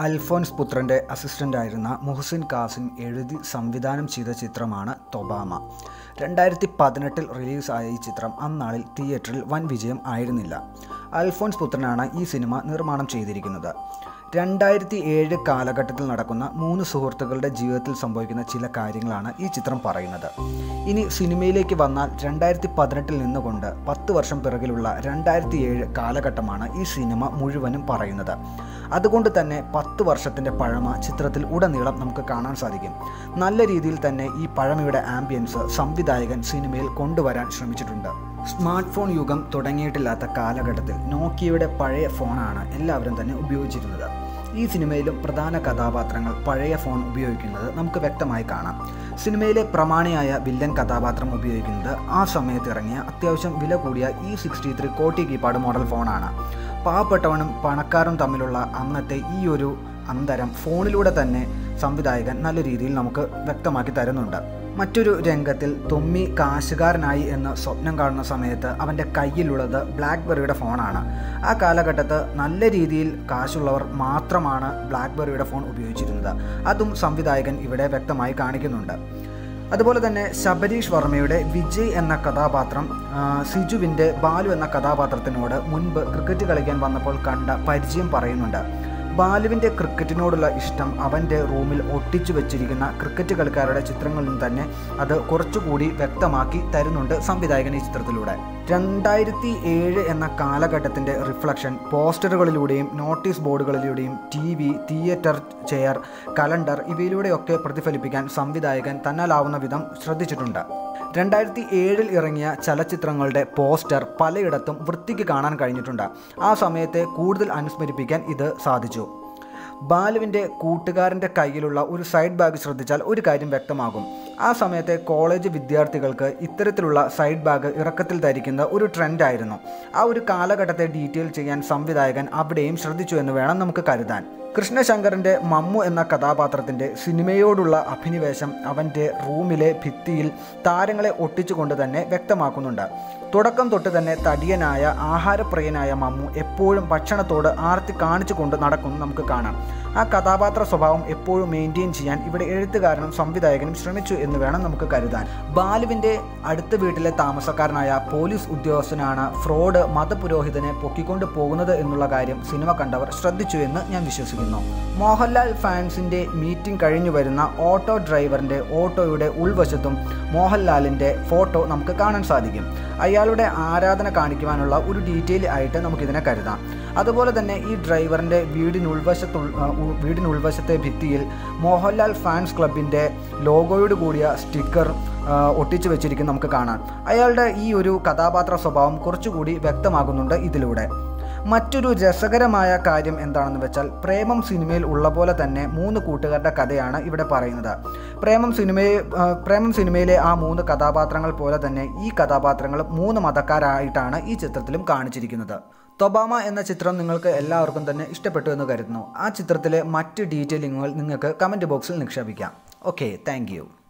അൽഫോൻസ് പുത്രൻ്റെ അസിസ്റ്റൻ്റായിരുന്ന മുഹസിൻ കാസിം എഴുതി സംവിധാനം ചെയ്ത ചിത്രമാണ് തൊബാമ രണ്ടായിരത്തി പതിനെട്ടിൽ റിലീസായ ഈ ചിത്രം അന്നാളിൽ തിയേറ്ററിൽ വൻ വിജയം ആയിരുന്നില്ല അൽഫോൻസ് പുത്രനാണ് ഈ സിനിമ നിർമ്മാണം ചെയ്തിരിക്കുന്നത് രണ്ടായിരത്തി ഏഴ് കാലഘട്ടത്തിൽ നടക്കുന്ന മൂന്ന് സുഹൃത്തുക്കളുടെ ജീവിതത്തിൽ സംഭവിക്കുന്ന ചില കാര്യങ്ങളാണ് ഈ ചിത്രം പറയുന്നത് ഇനി സിനിമയിലേക്ക് വന്നാൽ രണ്ടായിരത്തി പതിനെട്ടിൽ നിന്നുകൊണ്ട് പത്ത് വർഷം പിറകിലുള്ള രണ്ടായിരത്തി ഏഴ് കാലഘട്ടമാണ് ഈ സിനിമ മുഴുവനും പറയുന്നത് അതുകൊണ്ട് തന്നെ പത്ത് വർഷത്തിൻ്റെ പഴമ ചിത്രത്തിൽ ഉടനീളം നമുക്ക് കാണാൻ സാധിക്കും നല്ല രീതിയിൽ തന്നെ ഈ പഴമയുടെ ആംബിയൻസ് സംവിധായകൻ സിനിമയിൽ കൊണ്ടുവരാൻ ശ്രമിച്ചിട്ടുണ്ട് സ്മാർട്ട് ഫോൺ യുഗം തുടങ്ങിയിട്ടില്ലാത്ത കാലഘട്ടത്തിൽ നോക്കിയയുടെ പഴയ ഫോണാണ് എല്ലാവരും തന്നെ ഉപയോഗിച്ചിരുന്നത് ഈ സിനിമയിലും പ്രധാന കഥാപാത്രങ്ങൾ പഴയ ഫോൺ ഉപയോഗിക്കുന്നത് നമുക്ക് വ്യക്തമായി കാണാം സിനിമയിലെ പ്രമാണിയായ വില്ലൻ കഥാപാത്രം ഉപയോഗിക്കുന്നത് ആ സമയത്ത് ഇറങ്ങിയ അത്യാവശ്യം വില കൂടിയ ഇ സിക്സ്റ്റി ത്രീ കോട്ടി കീപാഡ് മോഡൽ ഫോണാണ് പാവപ്പെട്ടവനും പണക്കാരും തമ്മിലുള്ള അന്നത്തെ ഈ ഒരു അന്തരം ഫോണിലൂടെ തന്നെ സംവിധായകൻ നല്ല രീതിയിൽ നമുക്ക് വ്യക്തമാക്കി തരുന്നുണ്ട് മറ്റൊരു രംഗത്തിൽ തൊമ്മി കാശുകാരനായി എന്ന് സ്വപ്നം കാണുന്ന സമയത്ത് അവൻ്റെ കയ്യിലുള്ളത് ബ്ലാക്ക്ബെറിയുടെ ഫോണാണ് ആ കാലഘട്ടത്ത് നല്ല രീതിയിൽ കാശുള്ളവർ മാത്രമാണ് ബ്ലാക്ക്ബെറിയുടെ ഫോൺ ഉപയോഗിച്ചിരുന്നത് അതും സംവിധായകൻ ഇവിടെ വ്യക്തമായി കാണിക്കുന്നുണ്ട് അതുപോലെ തന്നെ ശബരീഷ് വർമ്മയുടെ വിജയ് എന്ന കഥാപാത്രം സിജുവിൻ്റെ ബാലു എന്ന കഥാപാത്രത്തിനോട് മുൻപ് ക്രിക്കറ്റ് കളിക്കാൻ വന്നപ്പോൾ കണ്ട പരിചയം പറയുന്നുണ്ട് ബാലുവിൻ്റെ ക്രിക്കറ്റിനോടുള്ള ഇഷ്ടം അവൻ്റെ റൂമിൽ ഒട്ടിച്ചു വെച്ചിരിക്കുന്ന ക്രിക്കറ്റ് കളിക്കാരുടെ ചിത്രങ്ങളിൽ നിന്ന് തന്നെ അത് കുറച്ചുകൂടി വ്യക്തമാക്കി തരുന്നുണ്ട് സംവിധായകൻ ഈ ചിത്രത്തിലൂടെ രണ്ടായിരത്തി ഏഴ് എന്ന കാലഘട്ടത്തിൻ്റെ റിഫ്ലക്ഷൻ പോസ്റ്ററുകളിലൂടെയും നോട്ടീസ് ബോർഡുകളിലൂടെയും T V theatre chair calendar ഇവയിലൂടെയൊക്കെ പ്രതിഫലിപ്പിക്കാൻ സംവിധായകൻ തന്നാലാവുന്ന വിധം ശ്രദ്ധിച്ചിട്ടുണ്ട് രണ്ടായിരത്തി ഏഴിൽ ഇറങ്ങിയ ചലച്ചിത്രങ്ങളുടെ പോസ്റ്റർ പലയിടത്തും വൃത്തിക്ക് കാണാൻ കഴിഞ്ഞിട്ടുണ്ട് ആ സമയത്തെ കൂടുതൽ അനുസ്മരിപ്പിക്കാൻ ഇത് സാധിച്ചു ബാലുവിൻ്റെ കൂട്ടുകാരൻ്റെ കയ്യിലുള്ള ഒരു സൈഡ് ബാഗ് ശ്രദ്ധിച്ചാൽ ഒരു കാര്യം വ്യക്തമാകും ആ സമയത്തെ കോളേജ് വിദ്യാർത്ഥികൾക്ക് ഇത്തരത്തിലുള്ള സൈഡ് ബാഗ് ഇറക്കത്തിൽ ധരിക്കുന്ന ഒരു ട്രെൻഡായിരുന്നു ആ ഒരു കാലഘട്ടത്തെ ഡീറ്റെയിൽ ചെയ്യാൻ സംവിധായകൻ അവിടെയും ശ്രദ്ധിച്ചു എന്ന് വേണം നമുക്ക് കരുതാൻ കൃഷ്ണശങ്കറിൻ്റെ മമ്മു എന്ന കഥാപാത്രത്തിൻ്റെ സിനിമയോടുള്ള അഭിനിവേശം അവൻ്റെ റൂമിലെ ഭിത്തിയിൽ താരങ്ങളെ ഒട്ടിച്ചുകൊണ്ട് തന്നെ വ്യക്തമാക്കുന്നുണ്ട് തുടക്കം തൊട്ട് തന്നെ തടിയനായ ആഹാരപ്രിയനായ മമ്മു എപ്പോഴും ഭക്ഷണത്തോട് ആർത്തി കാണിച്ചുകൊണ്ട് നടക്കുന്നു നമുക്ക് കാണാം ആ കഥാപാത്ര സ്വഭാവം എപ്പോഴും മെയിൻറ്റെയിൻ ചെയ്യാൻ ഇവിടെ എഴുത്തുകാരനും സംവിധായകനും ശ്രമിച്ചു എന്ന് വേണം നമുക്ക് കരുതാൻ ബാലുവിൻ്റെ അടുത്ത വീട്ടിലെ താമസക്കാരനായ പോലീസ് ഉദ്യോഗസ്ഥനാണ് ഫ്രോഡ് മതപുരോഹിതനെ പൊക്കിക്കൊണ്ട് പോകുന്നത് എന്നുള്ള കാര്യം സിനിമ കണ്ടവർ ശ്രദ്ധിച്ചു എന്ന് ഞാൻ വിശ്വസിക്കുന്നു മോഹൻലാൽ ഫാൻസിൻ്റെ മീറ്റിംഗ് കഴിഞ്ഞു വരുന്ന ഓട്ടോ ഡ്രൈവറിൻ്റെ ഓട്ടോയുടെ ഉൾവശത്തും മോഹൻലാലിൻ്റെ ഫോട്ടോ നമുക്ക് കാണാൻ സാധിക്കും അയാളുടെ ആരാധന കാണിക്കുവാനുള്ള ഒരു ഡീറ്റെയിൽ ആയിട്ട് നമുക്കിതിനെ കരുതാം അതുപോലെ തന്നെ ഈ ഡ്രൈവറിൻ്റെ വീടിനുൾവശത്തു വീടിനുൾവശത്തെ ഭിത്തിയിൽ മോഹൻലാൽ ഫാൻസ് ക്ലബിൻ്റെ ലോഗോയോട് കൂടിയ സ്റ്റിക്കർ ഒട്ടിച്ചു വെച്ചിരിക്കും നമുക്ക് കാണാം അയാളുടെ ഈ ഒരു കഥാപാത്ര സ്വഭാവം കുറച്ചുകൂടി വ്യക്തമാകുന്നുണ്ട് ഇതിലൂടെ മറ്റൊരു രസകരമായ കാര്യം എന്താണെന്ന് വെച്ചാൽ പ്രേമം സിനിമയിൽ ഉള്ള പോലെ തന്നെ മൂന്ന് കൂട്ടുകാരുടെ കഥയാണ് ഇവിടെ പറയുന്നത് പ്രേമം സിനിമയെ പ്രേമം സിനിമയിലെ ആ മൂന്ന് കഥാപാത്രങ്ങൾ പോലെ തന്നെ ഈ കഥാപാത്രങ്ങൾ മൂന്ന് മതക്കാരായിട്ടാണ് ഈ ചിത്രത്തിലും കാണിച്ചിരിക്കുന്നത് തൊബാമ എന്ന ചിത്രം നിങ്ങൾക്ക് എല്ലാവർക്കും തന്നെ ഇഷ്ടപ്പെട്ടു എന്ന് കരുതുന്നു ആ ചിത്രത്തിലെ മറ്റ് ഡീറ്റെയിലിങ്ങുകൾ നിങ്ങൾക്ക് കമൻറ്റ് ബോക്സിൽ നിക്ഷേപിക്കാം ഓക്കെ താങ്ക്